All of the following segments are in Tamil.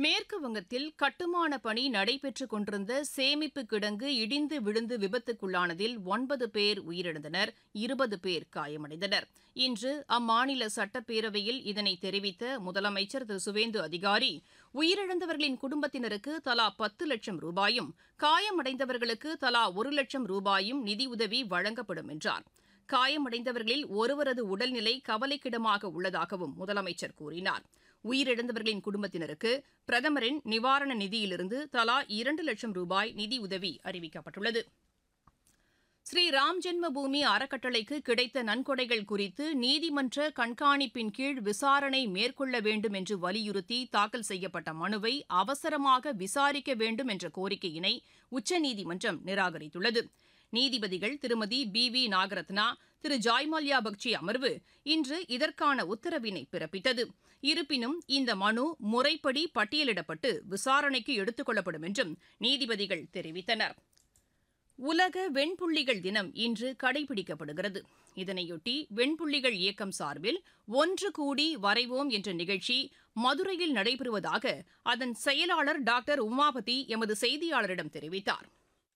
மேற்கு வங்கத்தில் கட்டுமான பணி நடைபெற்றுக் கொண்டிருந்த சேமிப்பு கிடங்கு இடிந்து விழுந்து விபத்துக்குள்ளானதில் ஒன்பது பேர் உயிரிழந்தனர் இருபது பேர் காயமடைந்தனர் இன்று அம்மாநில சட்டப்பேரவையில் இதனை தெரிவித்த முதலமைச்சர் திரு சுவேந்து அதிகாரி உயிரிழந்தவர்களின் குடும்பத்தினருக்கு தலா பத்து லட்சம் ரூபாயும் காயமடைந்தவர்களுக்கு தலா ஒரு லட்சம் ரூபாயும் நிதியுதவி வழங்கப்படும் என்றார் காயமடைந்தவர்களில் ஒருவரது உடல்நிலை கவலைக்கிடமாக உள்ளதாகவும் முதலமைச்சர் கூறினார் உயிரிழந்தவர்களின் குடும்பத்தினருக்கு பிரதமரின் நிவாரண நிதியிலிருந்து தலா இரண்டு லட்சம் ரூபாய் நிதியுதவி அறிவிக்கப்பட்டுள்ளது ஸ்ரீ ராம் ஜென்ம பூமி அறக்கட்டளைக்கு கிடைத்த நன்கொடைகள் குறித்து நீதிமன்ற கண்காணிப்பின் கீழ் விசாரணை மேற்கொள்ள வேண்டும் என்று வலியுறுத்தி தாக்கல் செய்யப்பட்ட மனுவை அவசரமாக விசாரிக்க வேண்டும் என்ற கோரிக்கையினை உச்சநீதிமன்றம் நிராகரித்துள்ளது நீதிபதிகள் திருமதி பி வி நாகரத்னா திரு ஜாய்மல்யா பக்சி அமர்வு இன்று இதற்கான உத்தரவினை பிறப்பித்தது இருப்பினும் இந்த மனு முறைப்படி பட்டியலிடப்பட்டு விசாரணைக்கு எடுத்துக் கொள்ளப்படும் என்றும் நீதிபதிகள் தெரிவித்தனர் உலக வெண்புள்ளிகள் தினம் இன்று கடைபிடிக்கப்படுகிறது இதனையொட்டி வெண்புள்ளிகள் இயக்கம் சார்பில் ஒன்று கூடி வரைவோம் என்ற நிகழ்ச்சி மதுரையில் நடைபெறுவதாக அதன் செயலாளர் டாக்டர் உமாபதி எமது செய்தியாளரிடம் தெரிவித்தார்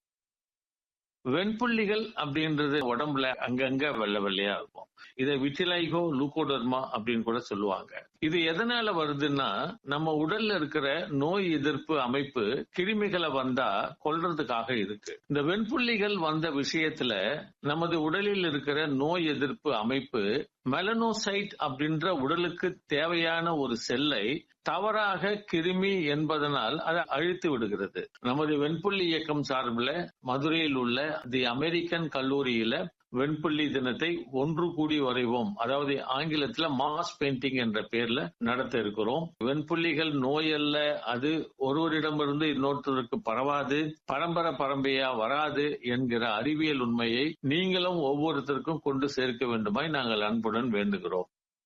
வெண்புள்ளிகள் அப்படின்றது உடம்புல அங்கங்க வெள்ளை வெள்ளையா இருக்கும் இதை விட்டிலைகோ லூகோடர்மா அப்படின்னு கூட சொல்லுவாங்க இது எதனால வருதுன்னா நம்ம உடல்ல இருக்கிற நோய் எதிர்ப்பு அமைப்பு கிருமிகளை வந்தா கொல்றதுக்காக இருக்கு இந்த வெண்புள்ளிகள் வந்த விஷயத்துல நமது உடலில் இருக்கிற நோய் எதிர்ப்பு அமைப்பு மெலனோசைட் அப்படின்ற உடலுக்கு தேவையான ஒரு செல்லை தவறாக கிருமி என்பதனால் அதை அழித்து விடுகிறது நமது வெண்புள்ளி இயக்கம் சார்பில் மதுரையில் உள்ள தி அமெரிக்கன் கல்லூரியில வெண்புள்ளி தினத்தை ஒன்று கூடி வரைவோம் அதாவது ஆங்கிலத்துல மாஸ் பெயிண்டிங் என்ற பேர்ல நடத்த இருக்கிறோம் வெண்புள்ளிகள் நோய் அல்ல அது ஒருவரிடமிருந்து இன்னொருத்தருக்கு பரவாது பரம்பரை பரம்பரையா வராது என்கிற அறிவியல் உண்மையை நீங்களும் ஒவ்வொருத்தருக்கும் கொண்டு சேர்க்க வேண்டுமாய் நாங்கள் அன்புடன் வேண்டுகிறோம்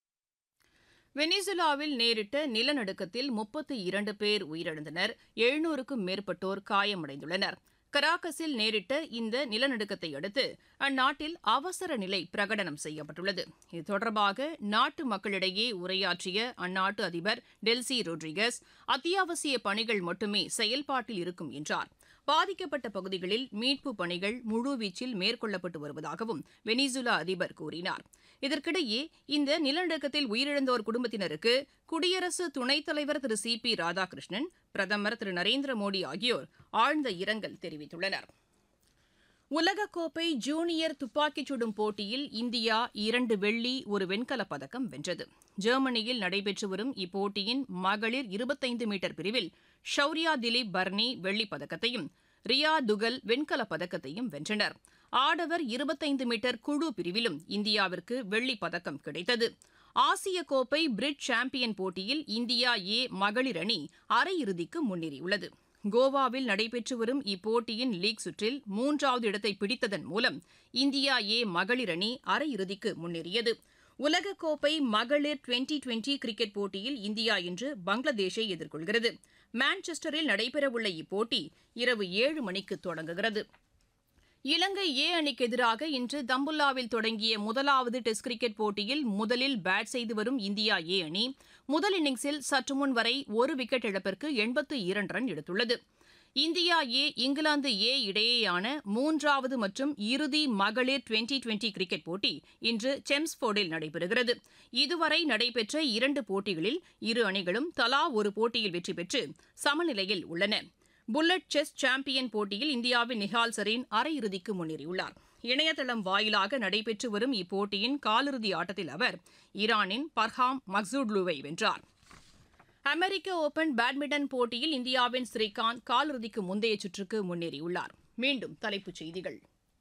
வெனிசுலாவில் நேரிட்ட நிலநடுக்கத்தில் முப்பத்தி இரண்டு பேர் உயிரிழந்தனர் எழுநூறுக்கும் மேற்பட்டோர் காயமடைந்துள்ளனர் கராகஸில் நேரிட்ட இந்த நிலநடுக்கத்தை அடுத்து அந்நாட்டில் அவசர நிலை பிரகடனம் செய்யப்பட்டுள்ளது இது தொடர்பாக நாட்டு மக்களிடையே உரையாற்றிய அந்நாட்டு அதிபர் டெல்சி ரொட்ரிகஸ் அத்தியாவசிய பணிகள் மட்டுமே செயல்பாட்டில் இருக்கும் என்றார் பாதிக்கப்பட்ட பகுதிகளில் மீட்பு பணிகள் முழுவீச்சில் மேற்கொள்ளப்பட்டு வருவதாகவும் வெனிசுலா அதிபர் கூறினார் இதற்கிடையே இந்த நிலநடுக்கத்தில் உயிரிழந்தோர் குடும்பத்தினருக்கு குடியரசு துணைத் தலைவர் திரு சி பி ராதாகிருஷ்ணன் பிரதமர் திரு நரேந்திர மோடி ஆகியோர் ஆழ்ந்த இரங்கல் தெரிவித்துள்ளனர் உலகக்கோப்பை ஜூனியர் துப்பாக்கிச் சுடும் போட்டியில் இந்தியா இரண்டு வெள்ளி ஒரு வெண்கலப் பதக்கம் வென்றது ஜெர்மனியில் நடைபெற்று வரும் இப்போட்டியின் மகளிர் இருபத்தைந்து மீட்டர் பிரிவில் ஷௌரியா திலீப் பர்னி வெள்ளிப் பதக்கத்தையும் ரியா துகல் வெண்கலப் பதக்கத்தையும் வென்றனர் ஆடவர் இருபத்தைந்து மீட்டர் குழு பிரிவிலும் இந்தியாவிற்கு வெள்ளிப் பதக்கம் கிடைத்தது ஆசிய கோப்பை பிரிட் சாம்பியன் போட்டியில் இந்தியா ஏ மகளிர் அணி அரையிறுதிக்கு முன்னேறியுள்ளது கோவாவில் நடைபெற்று வரும் இப்போட்டியின் லீக் சுற்றில் மூன்றாவது இடத்தை பிடித்ததன் மூலம் இந்தியா ஏ மகளிர் அணி அரையிறுதிக்கு முன்னேறியது உலகக்கோப்பை மகளிர் டுவெண்டி டுவெண்டி கிரிக்கெட் போட்டியில் இந்தியா இன்று பங்களாதேஷை எதிர்கொள்கிறது மான்செஸ்டரில் நடைபெறவுள்ள இப்போட்டி இரவு ஏழு மணிக்கு தொடங்குகிறது இலங்கை ஏ அணிக்கு எதிராக இன்று தம்புல்லாவில் தொடங்கிய முதலாவது டெஸ்ட் கிரிக்கெட் போட்டியில் முதலில் பேட் செய்து வரும் இந்தியா ஏ அணி முதல் இன்னிங்ஸில் சற்று முன் வரை ஒரு விக்கெட் இழப்பிற்கு எண்பத்து இரண்டு ரன் எடுத்துள்ளது இந்தியா ஏ இங்கிலாந்து ஏ இடையேயான மூன்றாவது மற்றும் இறுதி மகளிர் டுவெண்டி டுவெண்டி கிரிக்கெட் போட்டி இன்று செம்ஸ்போர்டில் நடைபெறுகிறது இதுவரை நடைபெற்ற இரண்டு போட்டிகளில் இரு அணிகளும் தலா ஒரு போட்டியில் வெற்றி பெற்று சமநிலையில் உள்ளன புல்லட் செஸ் சாம்பியன் போட்டியில் இந்தியாவின் நிஹால் சரீன் அரையிறுதிக்கு முன்னேறியுள்ளார் இணையதளம் வாயிலாக நடைபெற்று வரும் இப்போட்டியின் காலிறுதி ஆட்டத்தில் அவர் ஈரானின் பர்ஹாம் மக்சூட்லுவை வென்றார் அமெரிக்க ஓபன் பேட்மிண்டன் போட்டியில் இந்தியாவின் ஸ்ரீகாந்த் காலிறுதிக்கு முந்தைய சுற்றுக்கு முன்னேறியுள்ளார் மீண்டும் தலைப்புச் செய்திகள்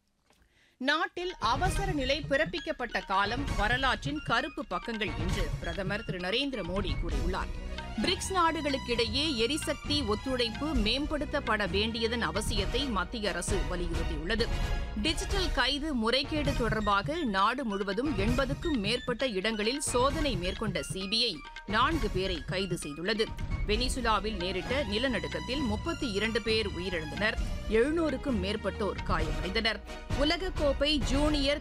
நாட்டில் அவசர நிலை பிறப்பிக்கப்பட்ட காலம் வரலாற்றின் கருப்பு பக்கங்கள் என்று பிரதமர் திரு நரேந்திர மோடி கூறியுள்ளார் பிரிக்ஸ் நாடுகளுக்கிடையே எரிசக்தி ஒத்துழைப்பு மேம்படுத்தப்பட வேண்டியதன் அவசியத்தை மத்திய அரசு வலியுறுத்தியுள்ளது டிஜிட்டல் கைது முறைகேடு தொடர்பாக நாடு முழுவதும் எண்பதுக்கும் மேற்பட்ட இடங்களில் சோதனை மேற்கொண்ட சிபிஐ நான்கு பேரை கைது செய்துள்ளது வெனிசுலாவில் நேரிட்ட நிலநடுக்கத்தில் முப்பத்தி இரண்டு பேர் உயிரிழந்தனர் எழுநூறுக்கும் மேற்பட்டோர் காயமடைந்தனர் உலகக்கோப்பை ஜூனியர்